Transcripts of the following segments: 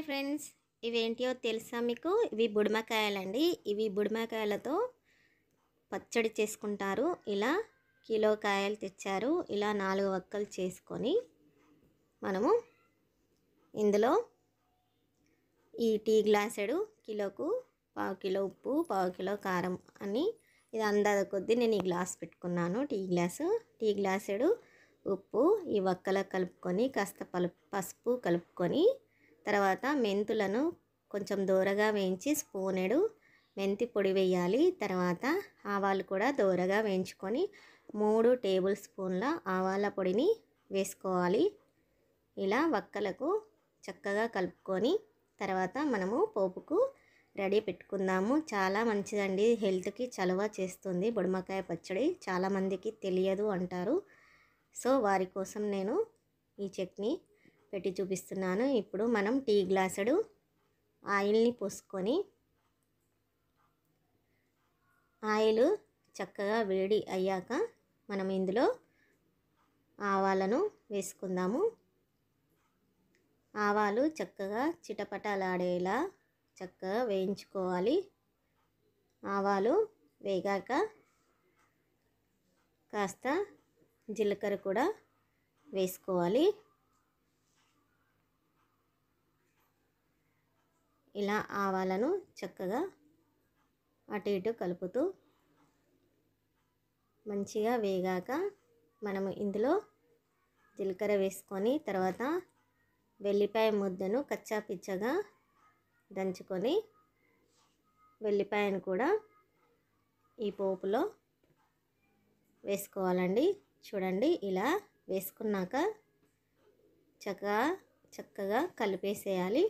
friends ఇవేంటియో తెలుసా మీకు ఇవి బుడిమకాయలండి ఇవి బుడిమకాయలతో పచ్చడి చేసుకుంటారు ఇలా కిలో కాయలు తెచ్చారు ఇలా నాలుగు వక్కలు చేసుకొని మనము ఇందులో ఈ టీ గ్లాసెడు కిలోకు పావు కిలో ఉప్పు పావు కిలో కారం అని ఇది అందాద కొద్దీ నేను ఈ గ్లాస్ పెట్టుకున్నాను టీ గ్లాసు టీ గ్లాసెడు ఉప్పు ఈ వక్కల కలుపుకొని కాస్త పలు పసుపు కలుపుకొని తర్వాత మెంతులను కొంచెం దూరగా వేయించి స్పూనెడు మెంతి పొడి వేయాలి తర్వాత ఆవాలు కూడా దూరగా వేయించుకొని మూడు టేబుల్ స్పూన్ల ఆవాల పొడిని వేసుకోవాలి ఇలా వక్కలకు చక్కగా కలుపుకొని తర్వాత మనము పోపుకు రెడీ పెట్టుకుందాము చాలా మంచిదండి హెల్త్కి చలువ చేస్తుంది బుడమకాయ పచ్చడి చాలామందికి తెలియదు అంటారు సో వారి కోసం నేను ఈ చట్నీ పెట్టి చూపిస్తున్నాను ఇప్పుడు మనం టీ గ్లాసుడు ఆయిల్ని పోసుకొని ఆయిల్ చక్కగా వేడి అయ్యాక మనం ఇందులో ఆవాలను వేసుకుందాము ఆవాలు చక్కగా చిటపటలాడేలా చక్కగా వేయించుకోవాలి ఆవాలు వేగాక కాస్త జీలకర్ర కూడా వేసుకోవాలి ఇలా ఆవాలను చక్కగా అటు ఇటు కలుపుతూ మంచిగా వేగాక మనము ఇందులో జీలకర్ర వేసుకొని తర్వాత వెల్లిపాయ ముద్దను కచ్చా పిచ్చగా దంచుకొని వెల్లిపాయను కూడా ఈ పోపులో వేసుకోవాలండి చూడండి ఇలా వేసుకున్నాక చక్కగా చక్కగా కలిపేసేయాలి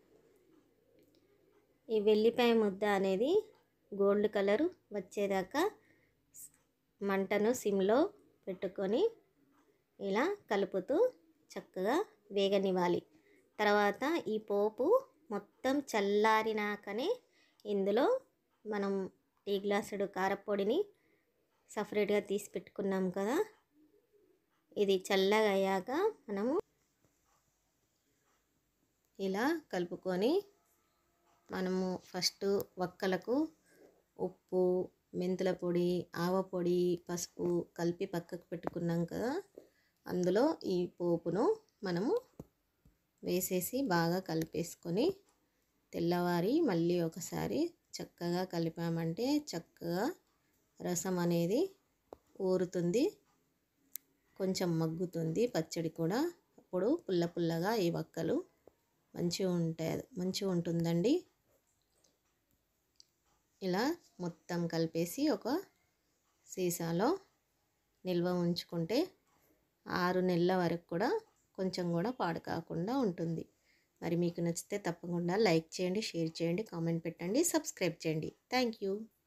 ఈ వెల్లిపాయ ముద్ద అనేది గోల్డ్ కలర్ వచ్చేదాకా మంటను సిమ్లో పెట్టుకొని ఇలా కలుపుతూ చక్కగా వేగనివ్వాలి తర్వాత ఈ పోపు మొత్తం చల్లారినాకనే ఇందులో మనం టీ గ్లాసుడు కారపొడిని సపరేట్గా తీసి పెట్టుకున్నాం కదా ఇది చల్లగా అయ్యాక మనము ఇలా కలుపుకొని మనము ఫస్ట్ వక్కలకు ఉప్పు మెంతుల పొడి ఆవ పొడి పసుపు కలిపి పక్కకు పెట్టుకున్నాం కదా అందులో ఈ పోపును మనము వేసేసి బాగా కలిపేసుకొని తెల్లవారి మళ్ళీ ఒకసారి చక్కగా కలిపామంటే చక్కగా రసం అనేది ఊరుతుంది కొంచెం మగ్గుతుంది పచ్చడి కూడా అప్పుడు పుల్ల పుల్లగా ఈ వక్కలు మంచిగా ఉంటాయి మంచిగా ఉంటుందండి ఇలా మొత్తం కలిపేసి ఒక సీసాలో నిల్వ ఉంచుకుంటే ఆరు నెలల వరకు కూడా కొంచెం కూడా పాడు కాకుండా ఉంటుంది మరి మీకు నచ్చితే తప్పకుండా లైక్ చేయండి షేర్ చేయండి కామెంట్ పెట్టండి సబ్స్క్రైబ్ చేయండి థ్యాంక్ యూ